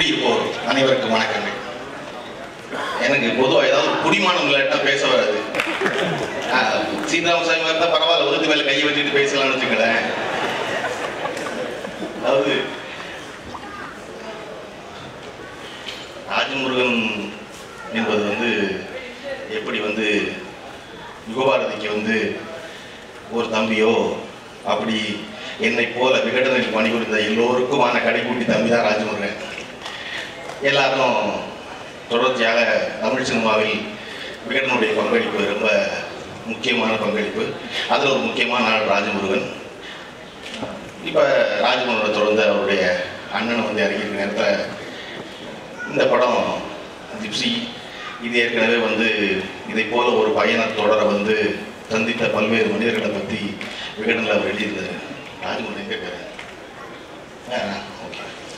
கூடியிருப்போர் அனைவருக்கும் வணக்கங்கள் எனக்கு பொதுவாக ஏதாவது குடிமானம் இல்லாட்டா பேச வராது ஆஹ், சீதாராமசாமி மாதிரி தான் பரவாயில்ல ஒதுக்கு மேல கையை வச்சுட்டு பேசலாம்னு வச்சுக்கலேன் அதாவது ராஜமுருகன் என்பது வந்து எப்படி வந்து யுகபாரதிக்கு வந்து ஒரு தம்பியோ அப்படி என்னை போல விகடனில் பணிபுரிந்த எல்லோருக்குமான கடைக்குட்டி தம்பி தான் ராஜமுருகன் எல்லாரும் தொடர்ச்சியாக தமிழ் சினிமாவில் விகடனுடைய பங்களிப்பு ரொம்ப முக்கியமான பங்களிப்பு அதில் ஒரு முக்கியமான ஆள் ராஜமுருகன் இப்போ ராஜமுருகனை தொடர்ந்து அவருடைய அண்ணனை வந்து இறங்கியிருக்க நேரத்தில் இந்த படம் ஜிப்சி இது ஏற்கனவே வந்து இதை போல ஒரு பயண தொடரை வந்து சந்தித்த பல்வேறு மனிதர்களை பற்றி விகடனில் அவர் எழுதியிருந்தார் ராஜமுருகன் கேட்காரு ஓகே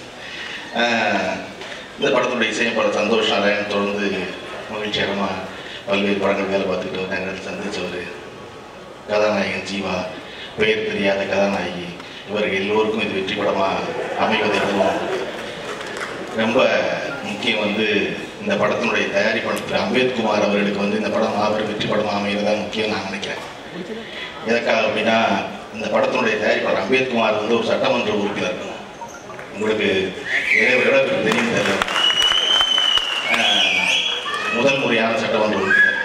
இந்த படத்துடைய இசையமைப்பாளர் சந்தோஷ் நாராயணன் தொடர்ந்து மகிழ்ச்சிகரமாக பல்வேறு படங்கள் வேலை பார்த்துட்டு வந்தாங்க சந்திச்சவர் கதாநாயகன் ஜீவா பெயர் தெரியாத கதாநாயகி இவர்கள் எல்லோருக்கும் இது வெற்றி படமாக அமைவது எதுவும் ரொம்ப முக்கியம் வந்து இந்த படத்தினுடைய தயாரிப்பாளர் அம்பேத்குமார் அவர்களுக்கு வந்து இந்த படம் மாபெரும் வெற்றி படமாக அமைகிறதா முக்கியம் நான் நினைக்கிறேன் எதற்காக அப்படின்னா இந்த படத்தினுடைய தயாரிப்பாளர் அம்பேத்குமார் வந்து ஒரு சட்டமன்ற உறுப்பினர் உங்களுக்கு நிறைய விட தெரியும் தெரியல. ஆஹ், முதல் முறையான சட்டமன்ற உறுப்பினர்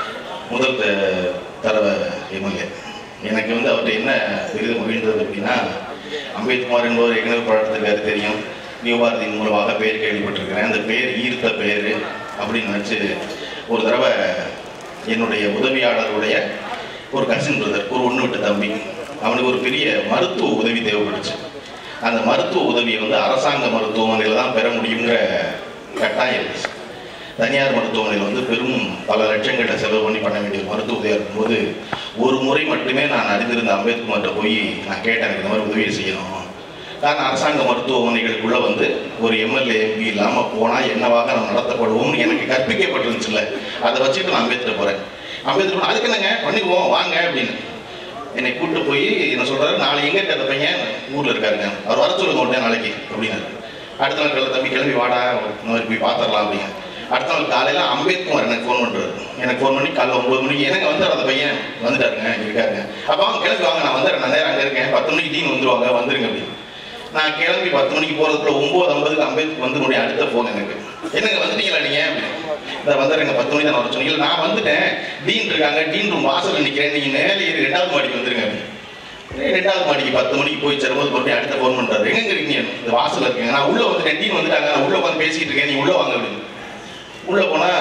முதல் த- தடவ எம்எல்ஏ எனக்கு வந்து அவர்கிட்ட என்ன பெரிது மகிழ்ந்தது அப்படின்னா அம்பேத்குமார் என்பவர் ஏற்கனவே படத்துக்காரு தெரியும் நியூபாரதியின் மூலமாக பெயர் கேள்விப்பட்டிருக்கிறேன் அந்த பெயர் ஈர்த்த பெயர் அப்படின்னு நினச்சி ஒரு தடவை என்னுடைய உதவியாளருடைய ஒரு கசின் பிரதர் ஒரு ஒன்று விட்ட தம்பி அவனுக்கு ஒரு பெரிய மருத்துவ உதவி தேவைப்பட்டுச்சு அந்த மருத்துவ உதவியை வந்து அரசாங்க மருத்துவமனையில் தான் பெற முடியுங்கிற கட்டாயம் இருந்துச்சு தனியார் மருத்துவமனையில் வந்து பெரும் பல லட்சங்களை செலவு பண்ணி பண்ண வேண்டிய மருத்துவ உதவியாக இருக்கும்போது ஒரு முறை மட்டுமே நான் அறிந்திருந்த அம்பேத்குமார்கிட்ட போய் நான் கேட்டேன் எனக்கு இந்த மாதிரி உதவி செய்யணும் நான் அரசாங்க மருத்துவமனைகளுக்குள்ள வந்து ஒரு எம்எல்ஏ எம்பி இல்லாமல் போனால் என்னவாக நம்ம நடத்தப்படுவோம்னு எனக்கு கற்பிக்கப்பட்டிருந்துச்சுல்ல அதை வச்சுட்டு நான் அம்பேத்கர் போகிறேன் அம்பேத்கர் அதுக்கு என்னங்க பண்ணிக்குவோம் வாங்க அப்படின்னு என்னை கூப்பிட்டு போய் என்ன சொல்றாரு நாளை எங்க இருக்க அந்த பையன் ஊர்ல இருக்காருங்க அவர் வர சொல்லுங்க உடனே நாளைக்கு அப்படின்னாரு அடுத்த நாள் காலையில தம்பி கிளம்பி வாடா இந்த மாதிரி போய் பார்த்துடலாம் அப்படிங்க அடுத்த நாள் காலையில அம்பேத்குமார் எனக்கு ஃபோன் பண்றாரு எனக்கு ஃபோன் பண்ணி காலைல ஒன்பது மணிக்கு எனக்கு வந்துடுற அந்த பையன் வந்துட்டாருங்க இங்க இருக்காருங்க அப்ப அவங்க கிளம்பி வாங்க நான் வந்துடுறேன் நான் நேரம் அங்க இருக்கேன் பத்து மணிக்கு டீன் வந்துருவாங்க வந்துருங்க அப்படின்னு நான் கிளம்பி பத்து மணிக்கு போறதுக்குள்ள ஒன்பது ஐம்பதுக்கு அம்பேத்கர் வந்து முடிய அடுத்த ஃபோன் எனக்கு என்னங்க வந்துட்டீங்களா நீங்க அப்படின்னு இந்த வந்துடுறேங்க பத்து மணிக்கு தான் வர சொன்னீங்க "இல்ல, நான் வந்துட்டேன் டீன் இருக்காங்க டீன் ரூம் வாசல்ல நிக்கிறேன் நீங்க மேலே ஏறி ரெண்டாவது மாடிக்கு வந்துருங்க அப்படின்னு. ஏய், ரெண்டாவது மாடிக்கு பத்து மணிக்கு போய் சேரும்போது மறுபடியும் அடுத்த ஃபோன் பண்றாரு எங்க இருக்கீங்க இந்த வாசல்ல இருக்கீங்க நான் உள்ள வந்துட்டேன் டீன் வந்துட்டாங்க நான் உள்ள உட்காந்து பேசிட்டு இருக்கேன் நீ உள்ள வாங்க அப்படின்னு உள்ள போனா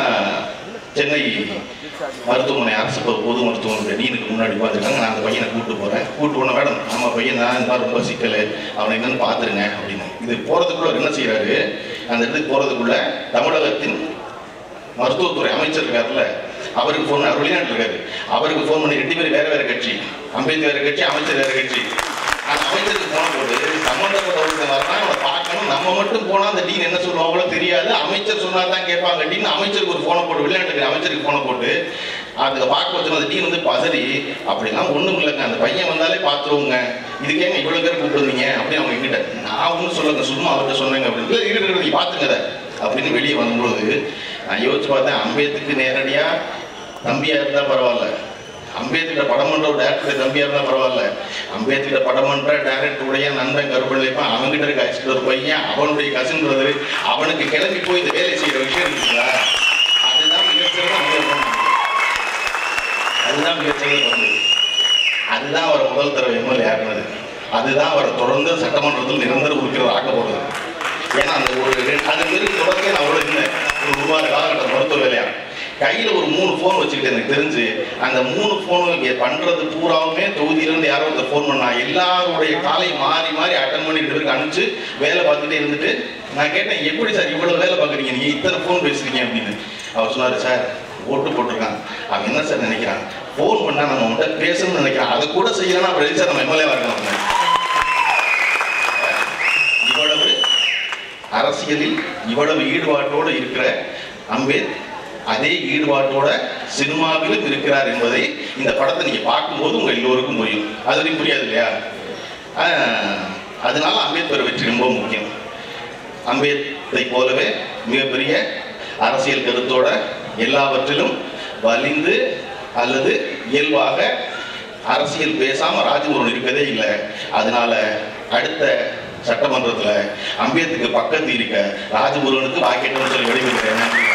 சென்னை மருத்துவமனை அரசு பொது பொது மருத்துவமனை டீனுக்கு முன்னாடி உட்காந்துருக்காங்க நான் அந்த பையனை கூப்பிட்டு போறேன் கூப்பிட்டு போன மேடம் நம்ம பையன் தான் இந்த மாதிரி ரொம்ப சிக்கல் அவனை என்னன்னு பாத்துருங்க அப்படின்னு இது போறதுக்குள்ள அவர் என்ன செய்யறாரு அந்த இடத்துக்கு போறதுக்குள்ள தமிழகத்தின் மருத்துவத்துறை அமைச்சர் இருக்காருல்ல அவருக்கு ஃபோன் அவர் வெளிநாட்டில் இருக்காரு அவருக்கு ஃபோன் பண்ணி ரெண்டு பேரும் வேற வேற கட்சி அம்பேத்கர் வேற கட்சி அமைச்சர் வேற கட்சி அந்த அமைச்சருக்கு போன போது சம்பந்தப்பட்ட ஒருத்தர் வரலாம் அவனை பார்க்கணும் நம்ம மட்டும் போனா அந்த டீன் என்ன சொல்லுவாங்களோ தெரியாது அமைச்சர் சொன்னா தான் கேட்பாங்க டீன் அமைச்சருக்கு ஒரு போனை போட்டு வெளிநாட்டுக்கு அமைச்சருக்கு போனை போட்டு அதுக்கு பார்க்க வச்சு அந்த டீன் வந்து பதறி அப்படிலாம் ஒண்ணும் இல்லைங்க அந்த பையன் வந்தாலே பார்த்துருவோங்க இதுக்கேங்க இவ்வளவு பேர் கூப்பிடுவீங்க அப்படின்னு அவங்க எங்கிட்ட நான் ஒன்றும் சொல்லுங்க சும்மா அவர்கிட்ட சொன்னேங்க அப்படின்னு இல்லை இருக்கிறது நீ பார்த்துங்க அதை அப்படின்னு வெளியே வரும்போது நான் யோசிச்சு பார்த்தேன் அம்பேத்கருக்கு நேரடியா தம்பியா இருந்தா பரவாயில்ல அம்பேத்கர் படம் பண்ற ஒரு டேரக்டர் தம்பியா இருந்தா பரவாயில்ல அம்பேத்கர் படம் பண்ற டேரக்டர் உடைய நண்பன் கருப்பள்ளிப்பான் அவன்கிட்ட இருக்க அசிஸ்டர் ஒரு பையன் அவனுடைய கசின் பிரதர் அவனுக்கு கிளம்பி போய் இந்த வேலை செய்யற விஷயம் இருக்குங்களா அதுதான் மிகச்சிறந்த அம்பேத்கர் அதுதான் மிகச்சிறந்த பண்பு அதுதான் அவர் முதல் தடவை எம்எல்ஏ ஆகினது அதுதான் அவரை தொடர்ந்து சட்டமன்றத்தில் நிரந்தர உறுப்பினர் ஆக்க போறது ஏன்னா அந்த ஒரு ரெண்டு- அது மாரி தொடர்ந்து நான் அவ்வளோ இருந்தேன் ஒரு ஒரு வார காலகட்டம் மருத்துவ வேலையா கையில் ஒரு மூணு ஃபோன் வச்சுக்கிட்டு எனக்கு தெரிஞ்சு அந்த மூணு ஃபோனும் இங்கே பண்ணுறது பூராவுமே தொகுதியிலேருந்து யாரோ ஒருத்தர் ஃபோன் பண்ணா எல்லாருடைய காலை மாறி மாறி அட்டன் பண்ணி ரெண்டு பேருக்கு அனுப்பிச்சு வேலை பார்த்துட்டே இருந்துட்டு நான் கேட்டேன் எப்படி சார் இவ்வளோ வேலை பார்க்குறீங்க நீங்கள் இத்தனை ஃபோன் பேசுறீங்க அப்படின்னு அவர் சொன்னார் சார் ஓட்டு போட்டிருக்கான் அவன் என்ன சார் நினைக்கிறான் ஃபோன் பண்ணா நம்ம அவன்கிட்ட பேசணும்னு நினைக்கிறான் அதை கூட செய்யலாம் அப்புறம் எதுக்கு சார் நம்ம எம்எல்ஏவா இருக்கணும் இவ்வளவு அரசியலில் இவ்வளவு ஈடுபாட்டோடு இருக்கிற அம்பேத் அதே ஈடுபாட்டோட சினிமாவிலும் இருக்கிறார் என்பதை இந்த படத்தை நீங்க பார்க்கும்போது உங்க எல்லோருக்கும் புரியும் அது வரைக்கும் புரியாது இல்லையா ஆஹ், அதனால அம்பேத்கர் வெற்றி ரொம்ப முக்கியம் அம்பேத்தை போலவே மிகப்பெரிய அரசியல் கருத்தோட எல்லாவற்றிலும் வலிந்து அல்லது இயல்பாக அரசியல் பேசாம ராஜமுருகன் இருக்கதே இல்லை அதனால அடுத்த சட்டமன்றத்துல அம்பேத்கருக்கு பக்கத்து இருக்க ராஜமுருகனுக்கு வாக்கெட்டணும்னு சொல்லி விடைபெறுகிறேன்